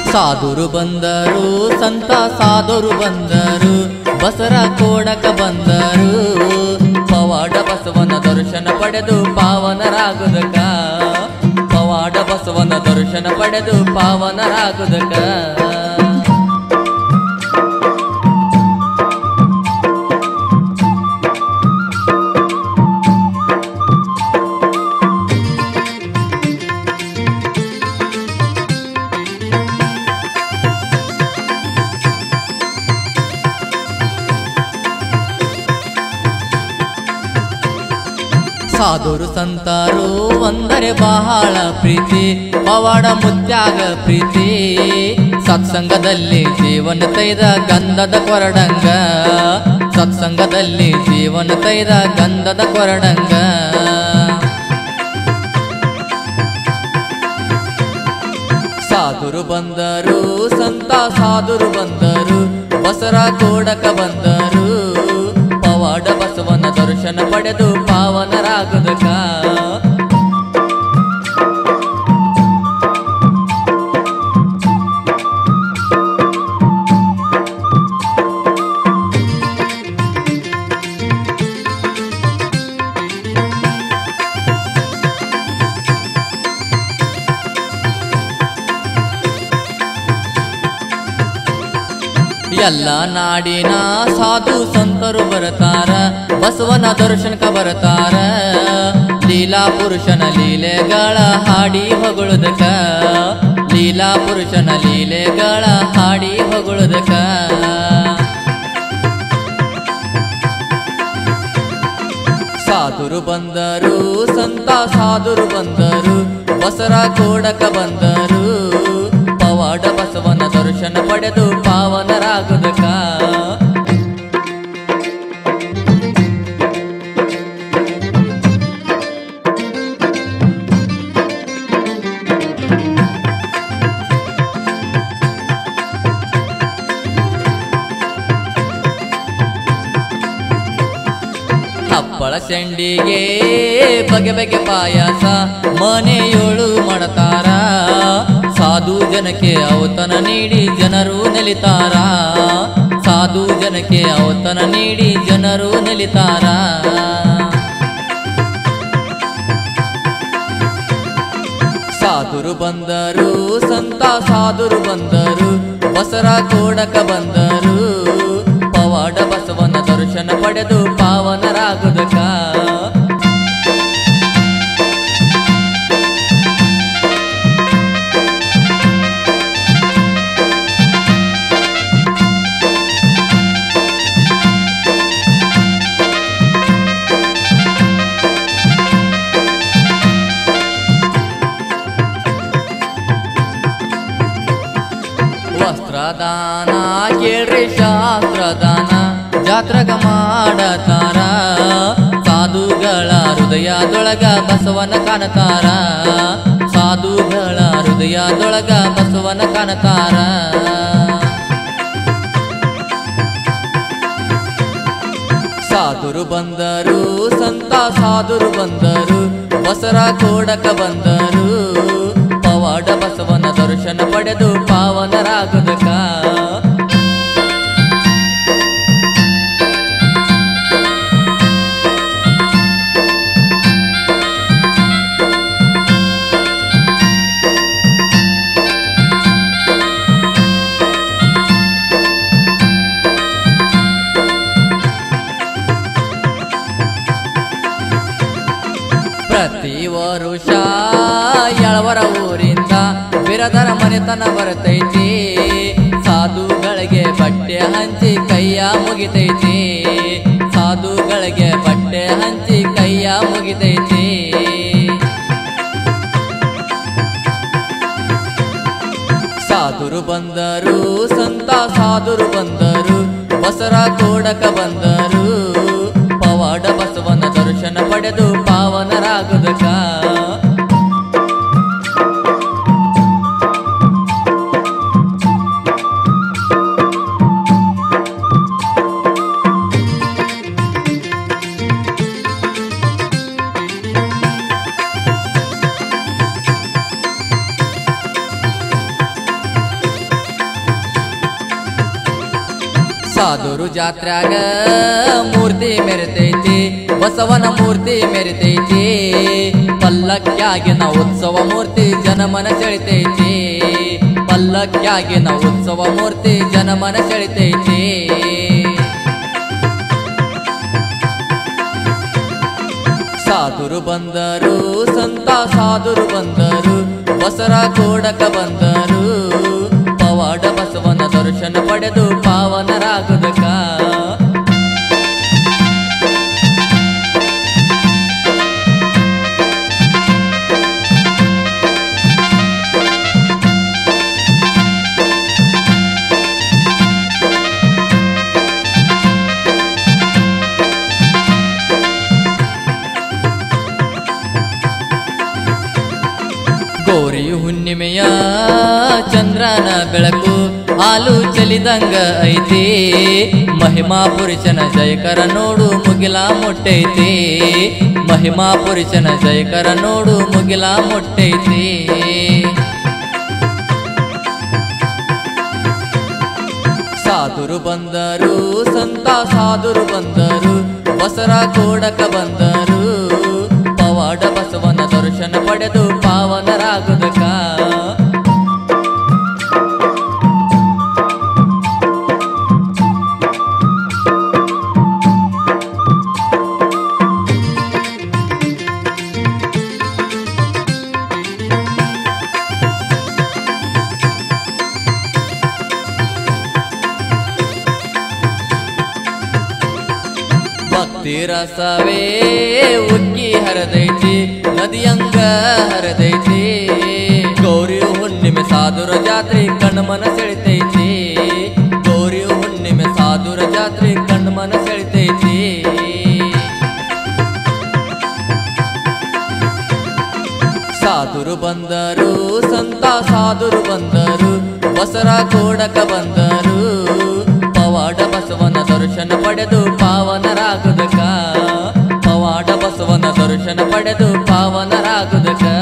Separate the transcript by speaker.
Speaker 1: ಸಾಧುರು ಬಂದರು ಸಂತ ಸಾಧುರು ಬಂದರು ಬಸರ ಕೋಡಕ ಬಂದರು ಪವಾಡ ಬಸವನ ದರ್ಶನ ಪಡೆದು ಪಾವನರಾಗುದಕ ಪವಾಡ ಬಸವನ ದರ್ಶನ ಪಡೆದು ಪಾವನರಾಗುದಕ ಸಾಧುರು ಸಂತರು ಅಂದರೆ ಬಹಳ ಪ್ರೀತಿ ಪವಾಡ ಮುತ್ಯಾಗ ಪ್ರೀತಿ ಸತ್ಸಂಗದಲ್ಲಿ ಜೀವನ ತೈದ ಗಂಧದ ಕೊರಡಂಗ ಸತ್ಸಂಗದಲ್ಲಿ ಜೀವನ ತೈದ ಗಂಧದ ಕೊರಡಂಗ ಸಾಧುರು ಬಂದರು ಸಂತ ಸಾಧುರು ಬಂದರು ಬಸರ ಕೋಡಕ ಬಂದರು ಪವಾಡ ಬಸವನ ದರ್ಶನ ಪಡೆದು ಪಾವನರಾಗುದಕ ಎಲ್ಲ ನಾಡಿನ ಸಾಧು ಸಂತರು ಬರ್ತಾರ ಬಸವನ ದರ್ಶನಕ ಬರ್ತಾರ ಲೀಲಾ ಪುರುಷನ ಲೀಲೆಗಳ ಹಾಡಿ ಹೊಗಳುದಕ ಲೀಲಾ ಪುರುಷನ ಲೀಲೆಗಳ ಹಾಡಿ ಹೊಗಳುದಕ ಸಾಧುರು ಬಂದರು ಸಂತ ಸಾಧುರು ಬಂದರು ಬಸರ ಕೋಡಕ ಬಂದರು ಪವಾಡ ಬಸವನ ದರ್ಶನ ಪಡೆದು ಪಾವನರಾಗುದಕ ಹಪ್ಪಳ ಸೆಂಡಿಗೆ ಬಗೆ ಬಗೆ ಪಾಯಸ ಮನೆಯೋಳು ಮಾಡತಾರ ಸಾಧು ಜನಕ್ಕೆ ಔತಣ ನೀಡಿ ಜನರು ನೆಲಿತಾರ ಸಾಧು ಜನಕ್ಕೆ ಔತಣ ನೀಡಿ ಜನರು ನೆಲಿತಾರ ಸಾಧುರು ಬಂದರು ಸಂತ ಸಾಧುರು ಬಂದರು ಬಸರ ಕೋಡಕ ಬಂದರು ಪವಾಡ ಬಸವನ ದರ್ಶನ ಪಡೆದು ಪಾವನರಾಗುದಕ ವಸ್ತ್ರದಾನ ಕೇಳ್ರಿ ಶಾಸ್ತ್ರದಾನ ಜಾತ್ರಗ ಮಾಡತಾರ ಸಾಧುಗಳ ಹೃದಯದೊಳಗ ಬಸವನ ಕಾಣತಾರ ಸಾಧುಗಳ ಹೃದಯದೊಳಗ ಬಸವನ ಕಾಣತಾರ ಸಾಧುರು ಬಂದರು ಸಂತ ಸಾಧುರು ಬಂದರು ಬಸರ ಕೋಡಕ ಬಂದರು ಪವಾಡ ಬಸವನ ದರ್ಶನ ಪಡೆದು ಪಾವನರಾಗುದಕ ಪ್ರತಿ ವರುಷ ಎಳವರ ಊರಿಂದ ಬಿರದರ ಮನೆತನ ಬರ್ತೈತಿ ಸಾಧುಗಳಿಗೆ ಬಟ್ಟೆ ಹಂಚಿ ಕೈಯ ಮುಗಿತೈತಿ ಸಾಧುಗಳಿಗೆ ಬಟ್ಟೆ ಹಂಚಿ ಕೈಯ ಮುಗಿತೈತಿ ಸಾಧುರು ಬಂದರು ಸಂತ ಸಾಧುರು ಬಂದರು ಬಸರ ಕೋಡಕ ಬಂದರು ಪವಾಡ ಬಸವನ ದರ್ಶನ ಪಡೆದು ಪಾವನರಾಗುದಕ ಸಾಧುರು ಜಾತ್ರ್ಯಾಗ ಮೂರ್ತಿ ಮೆರೆತೈತಿ ಬಸವನ ಮೂರ್ತಿ ಮೆರೆತೈತಿ ಪಲ್ಲಕ್ಕಿಯಾಗಿನ ಉತ್ಸವ ಮೂರ್ತಿ ಜನಮನ ಸೆಳಿತೈತಿ ಪಲ್ಲಕ್ಕಿಯಾಗಿನ ಉತ್ಸವ ಮೂರ್ತಿ ಜನಮನ ಸೆಳಿತೈತಿ ಸಾಧುರು ಬಂದರು ಸಂತ ಸಾಧುರು ಬಂದರು ಬಸರ ಕೋಡಕ ಬಂದರು ಪವಾಡ ಬಸವನ ದರ್ಶನ ಪಡೆದು ಪಾವನರಾಗುದಕ ಗೌರಿ ಹುಣ್ಣಿಮೆಯ ಚಂದ್ರನ ಬೆಳಕು ಹಾಲು ಚಲಿದಂಗ ಐತಿ ಮಹಿಮಾ ಪುರುಷನ ಜಯಕರ ನೋಡು ಮುಗಿಲ ಮೊಟ್ಟೈತಿ ಮಹಿಮಾ ಪುರುಷನ ಜಯಕರ ನೋಡು ಮುಗಿಲ ಮೊಟ್ಟೈತಿ ಸಾಧುರು ಬಂದರು ಸಂತ ಸಾಧುರು ಬಂದರು ಬಸರ ಕೋಡಕ ಬಂದರು ಪವಾಡ ಬಸವನ ದರ್ಶನ ಪಡೆದು ಪಾವನರಾಗುದಕ ಭಕ್ತಿ ರಸವೇ ಉಕ್ಕಿ ಹರದೈತಿ ನದಿಯಂಗ ಹರದೈತಿ ಗೌರಿ ಹುಣ್ಣಿಮೆ ಸಾಧುರ ಜಾತ್ರೆ ಕಣ್ಮನ ಸೆಳಿತೈತಿ ಗೌರಿ ಹುಣ್ಣಿಮೆ ಸಾಧುರ ಜಾತ್ರೆ ಕಣ್ಮನ ಸೆಳಿತೈತಿ ಸಾಧುರು ಬಂದರು ಸಂತ ಸಾಧುರು ಬಂದರು ಬಸರ ಕೋಡಕ ಬಂದರು ಪವಾಡ ಬಸವನ ದರ್ಶನ ಪಡೆದು ಪಾವನರಾಗುದಕ ಪವಾಡ ಬಸವನ ದರ್ಶನ ಪಡೆದು ಪಾವನರಾಗುದಕ